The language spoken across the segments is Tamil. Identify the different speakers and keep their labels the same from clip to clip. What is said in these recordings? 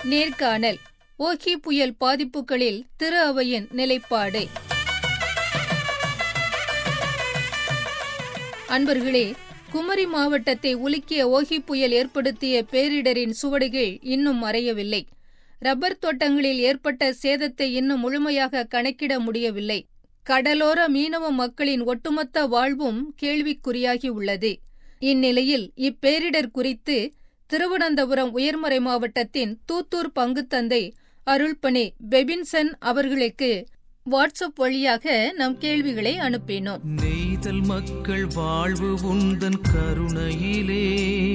Speaker 1: நேர்காணல் ஓகி புயல் பாதிப்புகளில் திரு அவையின் நிலைப்பாடு அன்பர்களே குமரி மாவட்டத்தை உலுக்கிய ஓகி புயல் ஏற்படுத்திய பேரிடரின் சுவடுகள் இன்னும் மறையவில்லை ரப்பர் தோட்டங்களில் ஏற்பட்ட சேதத்தை இன்னும் முழுமையாக கணக்கிட முடியவில்லை கடலோர மீனவ மக்களின் ஒட்டுமொத்த வாழ்வும் கேள்விக்குறியாகி உள்ளது இந்நிலையில் இப்பேரிடர் குறித்து திருவனந்தபுரம் உயர்மறை மாவட்டத்தின் தூத்தூர் பங்குத்தந்தை அருள்பணி பெபின்சன் அவர்களுக்கு வாட்ஸ்அப் வழியாக நம் கேள்விகளை அனுப்பினோம்
Speaker 2: நெய்தல் மக்கள் வாழ்வு உந்தன் கருணையிலே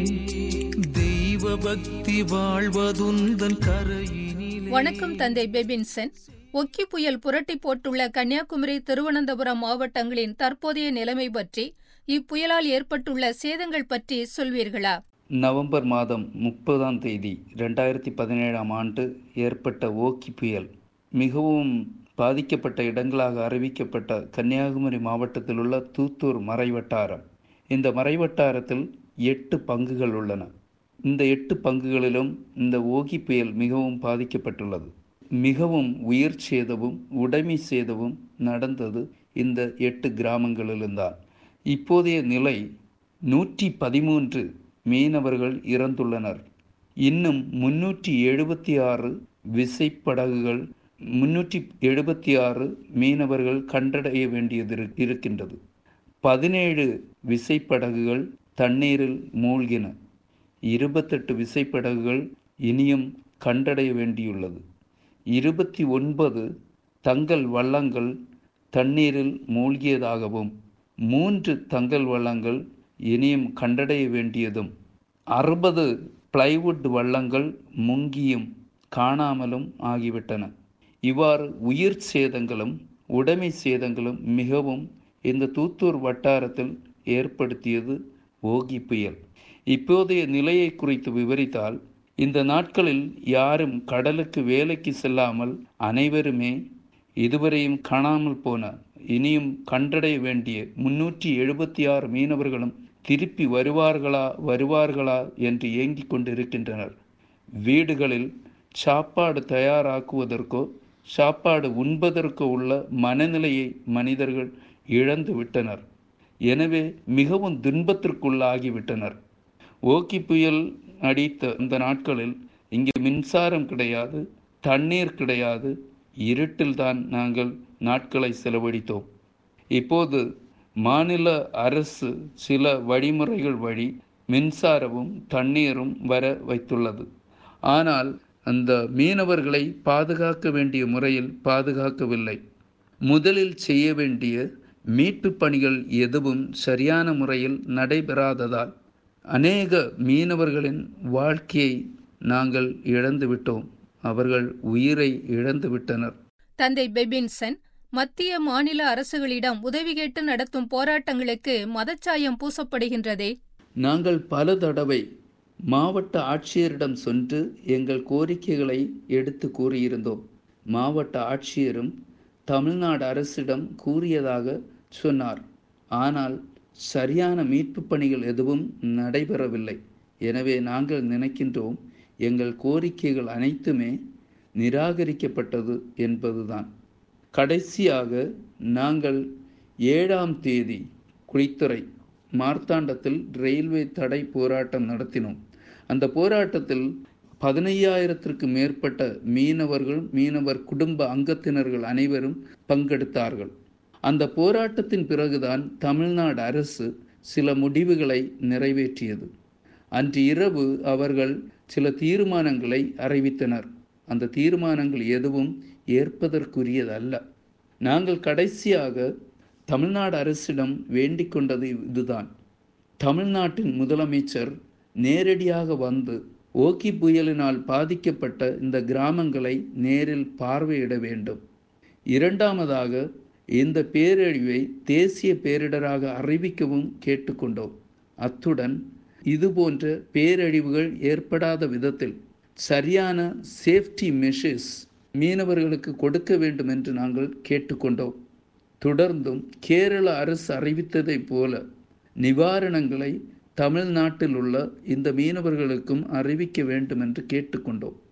Speaker 2: தெய்வ பக்தி வாழ்வதுந்தன் கரையினிலே
Speaker 1: வணக்கம் தந்தை பெபின்சன் ஒக்கி புயல் புரட்டி போட்டுள்ள கன்னியாகுமரி திருவனந்தபுரம் மாவட்டங்களின் தற்போதைய நிலைமை பற்றி இப்புயலால் ஏற்பட்டுள்ள சேதங்கள் பற்றி சொல்வீர்களா
Speaker 3: நவம்பர் மாதம் முப்பதாம் தேதி ரெண்டாயிரத்தி பதினேழாம் ஆண்டு ஏற்பட்ட ஓக்கி புயல் மிகவும் பாதிக்கப்பட்ட இடங்களாக அறிவிக்கப்பட்ட கன்னியாகுமரி மாவட்டத்தில் உள்ள தூத்தூர் மறைவட்டாரம் இந்த மறைவட்டாரத்தில் எட்டு பங்குகள் உள்ளன இந்த எட்டு பங்குகளிலும் இந்த ஓகி புயல் மிகவும் பாதிக்கப்பட்டுள்ளது மிகவும் உயிர் சேதமும் உடைமை சேதமும் நடந்தது இந்த எட்டு கிராமங்களிலும்தான் இப்போதைய நிலை நூற்றி பதிமூன்று மீனவர்கள் இறந்துள்ளனர் இன்னும் முன்னூற்றி எழுபத்தி ஆறு விசைப்படகுகள் முன்னூற்றி எழுபத்தி ஆறு மீனவர்கள் கண்டடைய வேண்டியது இரு- இருக்கின்றது பதினேழு விசைப்படகுகள் தண்ணீரில் மூழ்கின இருபத்தெட்டு விசைப்படகுகள் இனியும் கண்டடைய வேண்டியுள்ளது இருபத்தி ஒன்பது தங்கள் வள்ளங்கள் தண்ணீரில் மூழ்கியதாகவும் மூன்று தங்கள் வள்ளங்கள் இனியும் கண்டடைய வேண்டியதும் அறுபது பிளைவுட் வள்ளங்கள் முங்கியும் காணாமலும் ஆகிவிட்டன இவ்வாறு உயிர் சேதங்களும் உடைமை சேதங்களும் மிகவும் இந்த தூத்தூர் வட்டாரத்தில் ஏற்படுத்தியது ஓகி புயல் இப்போதைய நிலையை குறித்து விவரித்தால் இந்த நாட்களில் யாரும் கடலுக்கு வேலைக்கு செல்லாமல் அனைவருமே இதுவரையும் காணாமல் போன இனியும் கண்டடைய வேண்டிய முன்னூற்றி எழுபத்தி ஆறு மீனவர்களும் திருப்பி வருவார்களா வருவார்களா என்று ஏங்கிக் கொண்டிருக்கின்றனர் வீடுகளில் சாப்பாடு தயாராக்குவதற்கோ சாப்பாடு உண்பதற்கோ உள்ள மனநிலையை மனிதர்கள் இழந்து விட்டனர் எனவே மிகவும் துன்பத்திற்குள்ளாகிவிட்டனர் ஓக்கி புயல் அடித்த அந்த நாட்களில் இங்கே மின்சாரம் கிடையாது தண்ணீர் கிடையாது இருட்டில்தான் நாங்கள் நாட்களை செலவழித்தோம் இப்போது மாநில அரசு சில வழிமுறைகள் வழி மின்சாரமும் தண்ணீரும் வர வைத்துள்ளது ஆனால் அந்த மீனவர்களை பாதுகாக்க வேண்டிய முறையில் பாதுகாக்கவில்லை முதலில் செய்ய வேண்டிய மீட்பு பணிகள் எதுவும் சரியான முறையில் நடைபெறாததால் அநேக மீனவர்களின் வாழ்க்கையை நாங்கள் இழந்துவிட்டோம் அவர்கள் உயிரை இழந்து விட்டனர்
Speaker 1: தந்தை பெபின்சன் மத்திய மாநில அரசுகளிடம் உதவி கேட்டு நடத்தும் போராட்டங்களுக்கு மதச்சாயம் பூசப்படுகின்றதே
Speaker 3: நாங்கள் பல தடவை மாவட்ட ஆட்சியரிடம் சென்று எங்கள் கோரிக்கைகளை எடுத்து கூறியிருந்தோம் மாவட்ட ஆட்சியரும் தமிழ்நாடு அரசிடம் கூறியதாக சொன்னார் ஆனால் சரியான மீட்பு பணிகள் எதுவும் நடைபெறவில்லை எனவே நாங்கள் நினைக்கின்றோம் எங்கள் கோரிக்கைகள் அனைத்துமே நிராகரிக்கப்பட்டது என்பதுதான் கடைசியாக நாங்கள் ஏழாம் தேதி குளித்துறை மார்த்தாண்டத்தில் ரயில்வே தடை போராட்டம் நடத்தினோம் அந்த போராட்டத்தில் பதினையாயிரத்திற்கு மேற்பட்ட மீனவர்கள் மீனவர் குடும்ப அங்கத்தினர்கள் அனைவரும் பங்கெடுத்தார்கள் அந்த போராட்டத்தின் பிறகுதான் தமிழ்நாடு அரசு சில முடிவுகளை நிறைவேற்றியது அன்று இரவு அவர்கள் சில தீர்மானங்களை அறிவித்தனர் அந்த தீர்மானங்கள் எதுவும் ஏற்பதற்குரியதல்ல நாங்கள் கடைசியாக தமிழ்நாடு அரசிடம் வேண்டிக் கொண்டது இதுதான் தமிழ்நாட்டின் முதலமைச்சர் நேரடியாக வந்து ஓக்கி புயலினால் பாதிக்கப்பட்ட இந்த கிராமங்களை நேரில் பார்வையிட வேண்டும் இரண்டாவதாக இந்த பேரழிவை தேசிய பேரிடராக அறிவிக்கவும் கேட்டுக்கொண்டோம் அத்துடன் இதுபோன்ற பேரழிவுகள் ஏற்படாத விதத்தில் சரியான சேஃப்டி மெஷர்ஸ் மீனவர்களுக்கு கொடுக்க வேண்டும் என்று நாங்கள் கேட்டுக்கொண்டோம் தொடர்ந்தும் கேரள அரசு அறிவித்ததைப் போல நிவாரணங்களை தமிழ்நாட்டில் உள்ள இந்த மீனவர்களுக்கும் அறிவிக்க வேண்டும் என்று கேட்டுக்கொண்டோம்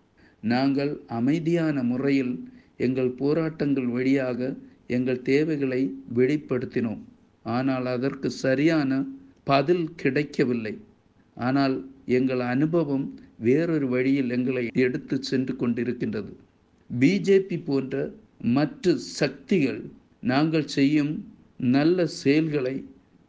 Speaker 3: நாங்கள் அமைதியான முறையில் எங்கள் போராட்டங்கள் வழியாக எங்கள் தேவைகளை வெளிப்படுத்தினோம் ஆனால் அதற்கு சரியான பதில் கிடைக்கவில்லை ஆனால் எங்கள் அனுபவம் வேறொரு வழியில் எங்களை எடுத்து சென்று கொண்டிருக்கின்றது பிஜேபி போன்ற மற்ற சக்திகள் நாங்கள் செய்யும் நல்ல செயல்களை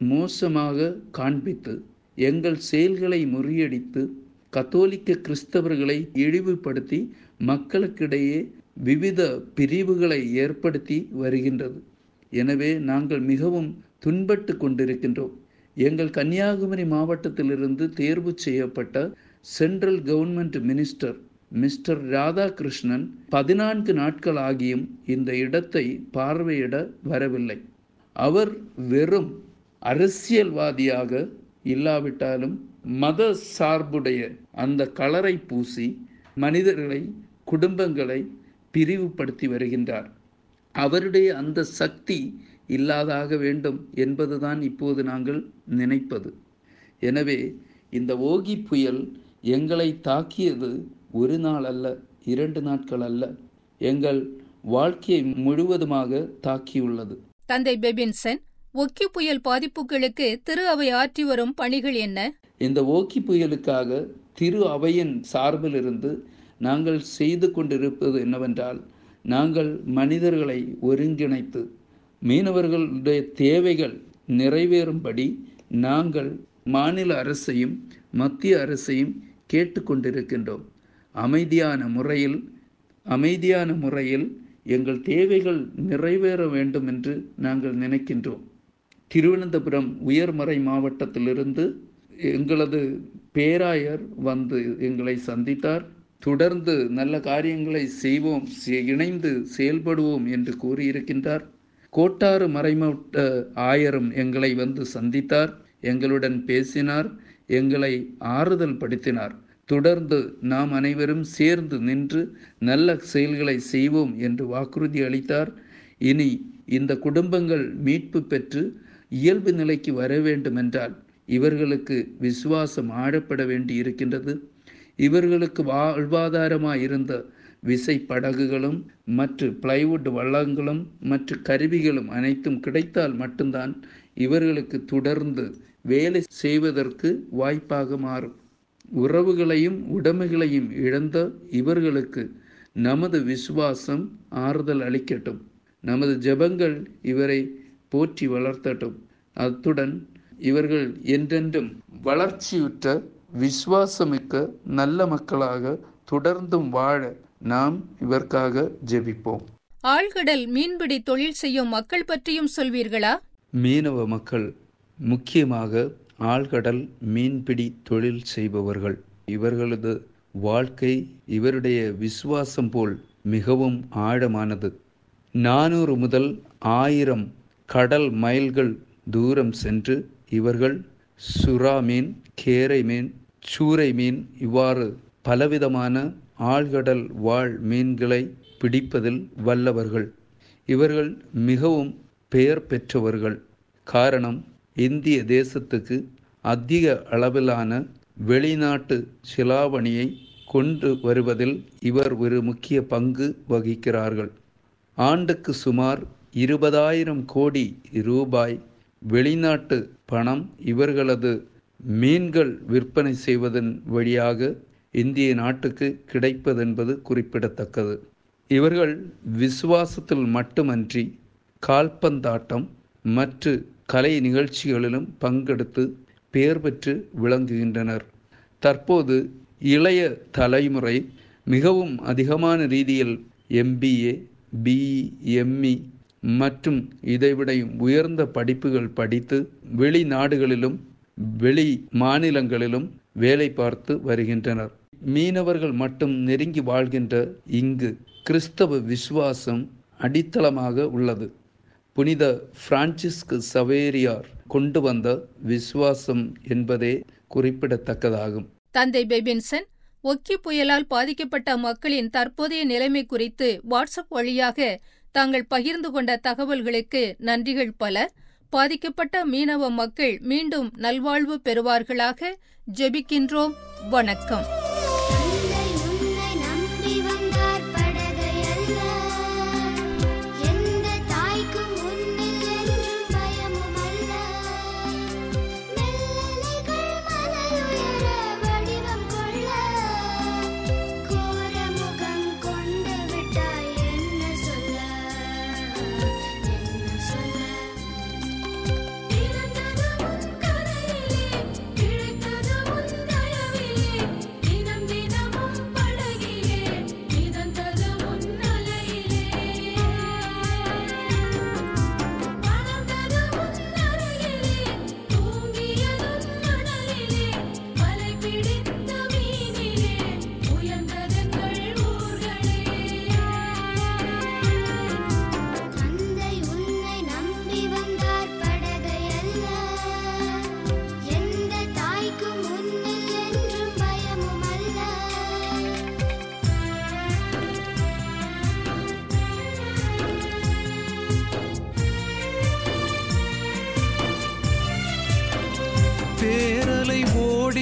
Speaker 3: மோசமாக காண்பித்து எங்கள் செயல்களை முறியடித்து கத்தோலிக்க கிறிஸ்தவர்களை இழிவுபடுத்தி மக்களுக்கிடையே விவித பிரிவுகளை ஏற்படுத்தி வருகின்றது எனவே நாங்கள் மிகவும் துன்பட்டு கொண்டிருக்கின்றோம் எங்கள் கன்னியாகுமரி மாவட்டத்திலிருந்து தேர்வு செய்யப்பட்ட central government minister mister Radhakrishnan பதினான்கு நாட்கள் ஆகியும் இந்த இடத்தை பார்வையிட வரவில்லை அவர் வெறும் அரசியல்வாதியாக இல்லாவிட்டாலும் மத சார்புடைய அந்த கலரை பூசி மனிதர்களை குடும்பங்களை பிரிவுபடுத்தி வருகின்றார் அவருடைய அந்த சக்தி இல்லாதாக வேண்டும் என்பதுதான் இப்போது நாங்கள் நினைப்பது எனவே இந்த ஓகி புயல் எங்களை தாக்கியது ஒரு நாள் அல்ல இரண்டு நாட்கள் அல்ல எங்கள் வாழ்க்கையை முழுவதுமாக தாக்கியுள்ளது
Speaker 1: தந்தை பெபின்சன் ஒக்கி புயல் பாதிப்புகளுக்கு திரு அவை ஆற்றி வரும் பணிகள் என்ன
Speaker 3: இந்த ஓக்கி புயலுக்காக திரு அவையின் சார்பிலிருந்து நாங்கள் செய்து கொண்டிருப்பது என்னவென்றால் நாங்கள் மனிதர்களை ஒருங்கிணைத்து மீனவர்களுடைய தேவைகள் நிறைவேறும்படி நாங்கள் மாநில அரசையும் மத்திய அரசையும் கேட்டுக்கொண்டிருக்கின்றோம் அமைதியான முறையில் அமைதியான முறையில் எங்கள் தேவைகள் நிறைவேற வேண்டும் என்று நாங்கள் நினைக்கின்றோம் திருவனந்தபுரம் உயர்மறை மாவட்டத்திலிருந்து எங்களது பேராயர் வந்து எங்களை சந்தித்தார் தொடர்ந்து நல்ல காரியங்களை செய்வோம் இணைந்து செயல்படுவோம் என்று கூறியிருக்கின்றார் கோட்டாறு மறைமாவட்ட ஆயரும் எங்களை வந்து சந்தித்தார் எங்களுடன் பேசினார் எங்களை ஆறுதல் படுத்தினார் தொடர்ந்து நாம் அனைவரும் சேர்ந்து நின்று நல்ல செயல்களை செய்வோம் என்று வாக்குறுதி அளித்தார் இனி இந்த குடும்பங்கள் மீட்பு பெற்று இயல்பு நிலைக்கு வர வேண்டுமென்றால் இவர்களுக்கு விசுவாசம் ஆழப்பட வேண்டி இருக்கின்றது இவர்களுக்கு வாழ்வாதாரமாக இருந்த விசை படகுகளும் மற்ற பிளைவுட் வள்ளங்களும் மற்ற கருவிகளும் அனைத்தும் கிடைத்தால் மட்டும்தான் இவர்களுக்கு தொடர்ந்து வேலை செய்வதற்கு வாய்ப்பாக மாறும் உறவுகளையும் உடைமைகளையும் இழந்த இவர்களுக்கு நமது விசுவாசம் ஆறுதல் அளிக்கட்டும் நமது ஜெபங்கள் இவரை போற்றி வளர்த்தட்டும் அத்துடன் இவர்கள் என்றென்றும் வளர்ச்சியுற்ற விசுவாசமிக்க நல்ல மக்களாக தொடர்ந்தும் வாழ நாம் இவர்க்காக ஜெபிப்போம்
Speaker 1: ஆழ்கடல் மீன்பிடி தொழில் செய்யும் மக்கள் பற்றியும் சொல்வீர்களா
Speaker 3: மீனவ மக்கள் முக்கியமாக ஆழ்கடல் மீன்பிடி தொழில் செய்பவர்கள் இவர்களது வாழ்க்கை இவருடைய விசுவாசம் போல் மிகவும் ஆழமானது நானூறு முதல் ஆயிரம் கடல் மைல்கள் தூரம் சென்று இவர்கள் சுறா மீன் கேரை மீன் சூறை மீன் இவ்வாறு பலவிதமான ஆழ்கடல் வாழ் மீன்களை பிடிப்பதில் வல்லவர்கள் இவர்கள் மிகவும் பெயர் பெற்றவர்கள் காரணம் இந்திய தேசத்துக்கு அதிக அளவிலான வெளிநாட்டு சிலாவணியை கொண்டு வருவதில் இவர் ஒரு முக்கிய பங்கு வகிக்கிறார்கள் ஆண்டுக்கு சுமார் இருபதாயிரம் கோடி ரூபாய் வெளிநாட்டு பணம் இவர்களது மீன்கள் விற்பனை செய்வதன் வழியாக இந்திய நாட்டுக்கு கிடைப்பதென்பது குறிப்பிடத்தக்கது இவர்கள் விசுவாசத்தில் மட்டுமன்றி கால்பந்தாட்டம் மற்ற கலை நிகழ்ச்சிகளிலும் பங்கெடுத்து பெயர் பெற்று விளங்குகின்றனர் தற்போது இளைய தலைமுறை மிகவும் அதிகமான ரீதியில் எம்பிஏ பிஇ எம்இ மற்றும் இதைவிட உயர்ந்த படிப்புகள் படித்து வெளிநாடுகளிலும் வெளி மாநிலங்களிலும் வேலை பார்த்து வருகின்றனர் மீனவர்கள் மட்டும் நெருங்கி வாழ்கின்ற இங்கு கிறிஸ்தவ விசுவாசம் அடித்தளமாக உள்ளது புனித பிரான்சிஸ்கு சவேரியார் கொண்டு வந்த விசுவாசம் என்பதே குறிப்பிடத்தக்கதாகும்
Speaker 1: தந்தை பெபின்சன் ஒக்கி புயலால் பாதிக்கப்பட்ட மக்களின் தற்போதைய நிலைமை குறித்து வாட்ஸ்அப் வழியாக தாங்கள் பகிர்ந்து கொண்ட தகவல்களுக்கு நன்றிகள் பல பாதிக்கப்பட்ட மீனவ மக்கள் மீண்டும் நல்வாழ்வு பெறுவார்களாக ஜெபிக்கின்றோம் வணக்கம்
Speaker 4: தந்தை உன்னை நம்பி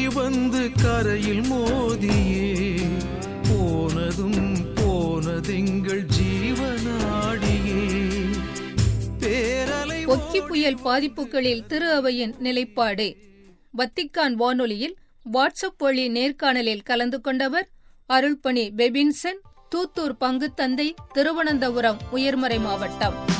Speaker 2: வந்து கரையில் மோதியே போனதும் போனதெங்கள் ஜீவனாடியே பேரலை
Speaker 1: ஒக்கி புயல் பாதிப்புகளில் திரு அவையின் நிலைப்பாடு வத்திக்கான் வானொலியில் வாட்ஸ்அப் வழி நேர்காணலில் கலந்து கொண்டவர் அருள்பணி பெபின்சன் தூத்தூர் பங்குத்தந்தை திருவனந்தபுரம் உயர்மறை மாவட்டம்